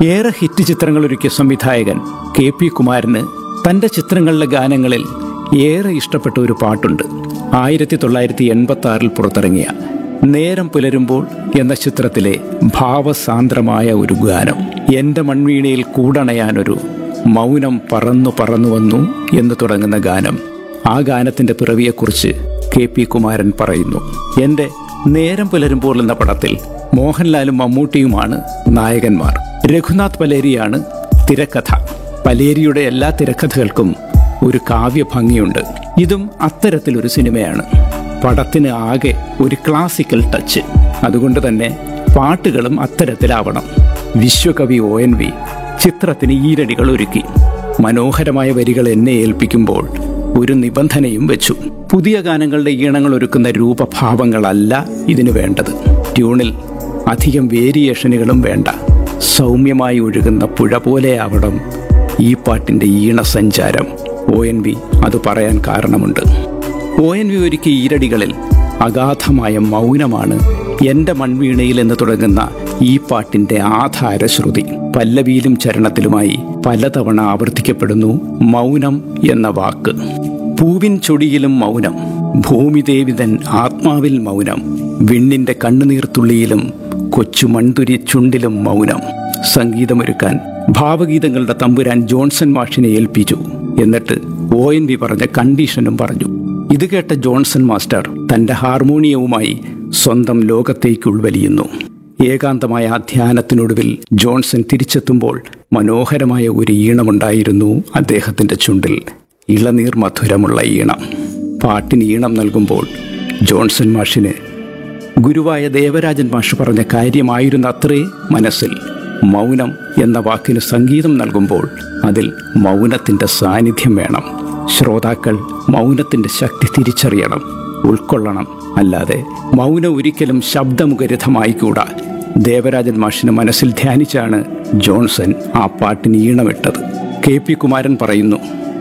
ഏറെ ഹിറ്റ് ചിത്രങ്ങൾ ഒരുക്കിയ സംവിധായകൻ കെ പി കുമാരന് തന്റെ ചിത്രങ്ങളിലെ ഗാനങ്ങളിൽ ഏറെ ഇഷ്ടപ്പെട്ട ഒരു പാട്ടുണ്ട് ആയിരത്തി തൊള്ളായിരത്തി എൺപത്തി ആറിൽ പുറത്തിറങ്ങിയ നേരം പുലരുമ്പോൾ എന്ന ചിത്രത്തിലെ ഭാവസാന്ദ്രമായ ഒരു ഗാനം എന്റെ മൺവീണയിൽ കൂടണയാനൊരു മൗനം പറന്നു പറന്നു വന്നു എന്ന് തുടങ്ങുന്ന ഗാനം ആ ഗാനത്തിന്റെ പിറവിയെക്കുറിച്ച് കെ പി കുമാരൻ പറയുന്നു എന്റെ നേരം പുലരുമ്പോൾ എന്ന പടത്തിൽ മോഹൻലാലും മമ്മൂട്ടിയുമാണ് നായകന്മാർ രഘുനാഥ് പലേരിയാണ് തിരക്കഥ പലേരിയുടെ എല്ലാ തിരക്കഥകൾക്കും ഒരു കാവ്യഭംഗിയുണ്ട് ഇതും അത്തരത്തിലൊരു സിനിമയാണ് പടത്തിന് ആകെ ഒരു ക്ലാസിക്കൽ ടച്ച് അതുകൊണ്ട് തന്നെ പാട്ടുകളും അത്തരത്തിലാവണം വിശ്വകവി ഒ എൻ വി ചിത്രത്തിന് ഈരടികൾ ഒരുക്കി മനോഹരമായ വരികൾ എന്നെ ഏൽപ്പിക്കുമ്പോൾ ഒരു നിബന്ധനയും വെച്ചു പുതിയ ഗാനങ്ങളുടെ ഈണങ്ങൾ ഒരുക്കുന്ന രൂപഭാവങ്ങളല്ല ഇതിനു വേണ്ടത് ട്യൂണിൽ അധികം വേരിയേഷനുകളും വേണ്ട സൗമ്യമായി ഒഴുകുന്ന പുഴ പോലെയാവണം ഈ പാട്ടിന്റെ ഈണസഞ്ചാരം ഒ എൻ വി അത് പറയാൻ കാരണമുണ്ട് ഒ എൻ വി ഒരുക്കിയ ഈരടികളിൽ അഗാധമായ മൗനമാണ് എന്റെ മൺവീണയിൽ എന്ന് തുടങ്ങുന്ന ഈ പാട്ടിന്റെ ആധാരശ്രുതി പല്ലവിയിലും ചരണത്തിലുമായി പലതവണ ആവർത്തിക്കപ്പെടുന്നു മൗനം എന്ന വാക്ക് പൂവിൻ ചൊടിയിലും മൗനം ഭൂമിദേവിതൻ ആത്മാവിൽ മൗനം വിണ്ണിന്റെ കണ്ണുനീർത്തുള്ളിയിലും കൊച്ചു മൺതുരി ചുണ്ടിലും മൗനം സംഗീതമൊരുക്കാൻ ഭാവഗീതങ്ങളുടെ തമ്പുരാൻ ജോൺസൺ മാഷിനെ ഏൽപ്പിച്ചു എന്നിട്ട് ഒ എൻ വി പറഞ്ഞ കണ്ടീഷനും പറഞ്ഞു ഇത് കേട്ട ജോൺസൺ മാസ്റ്റർ തന്റെ ഹാർമോണിയവുമായി സ്വന്തം ലോകത്തേക്ക് ഉൾവലിയുന്നു ഏകാന്തമായ ആ ധ്യാനത്തിനൊടുവിൽ ജോൺസൺ തിരിച്ചെത്തുമ്പോൾ മനോഹരമായ ഒരു ഈണമുണ്ടായിരുന്നു അദ്ദേഹത്തിന്റെ ചുണ്ടിൽ ഇളനീർ മധുരമുള്ള ഈണം പാട്ടിന് ഈണം നൽകുമ്പോൾ ജോൺസൺ മാഷിന് ഗുരുവായ ദേവരാജൻ മാഷ് പറഞ്ഞ കാര്യമായിരുന്ന അത്രേ മനസ്സിൽ മൗനം എന്ന വാക്കിന് സംഗീതം നൽകുമ്പോൾ അതിൽ മൗനത്തിന്റെ സാന്നിധ്യം വേണം ശ്രോതാക്കൾ മൗനത്തിന്റെ ശക്തി തിരിച്ചറിയണം ഉൾക്കൊള്ളണം അല്ലാതെ മൗനം ഒരിക്കലും ശബ്ദമുഖരിതമായിക്കൂടാ ദേവരാജൻ മാഷിന് മനസ്സിൽ ധ്യാനിച്ചാണ് ജോൺസൺ ആ പാട്ടിന് ഈണമിട്ടത് കെ പി കുമാരൻ പറയുന്നു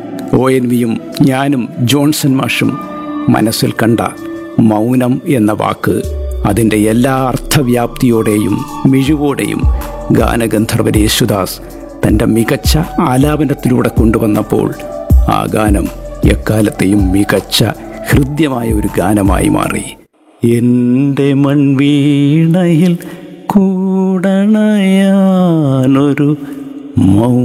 ഒ എൻ വിയും ഞാനും ജോൺസൺ മാഷും മനസ്സിൽ കണ്ട മൗനം എന്ന വാക്ക് അതിൻ്റെ എല്ലാ അർത്ഥവ്യാപ്തിയോടെയും മിഴിവോടെയും ഗാനഗന്ധർവൻ യേശുദാസ് തൻ്റെ മികച്ച ആലാപനത്തിലൂടെ കൊണ്ടുവന്നപ്പോൾ ആ ഗാനം എക്കാലത്തെയും മികച്ച ഹൃദ്യമായ ഒരു ഗാനമായി മാറി എൻ്റെ മൺവീണയിൽ കൂടണയാനൊരു മൗ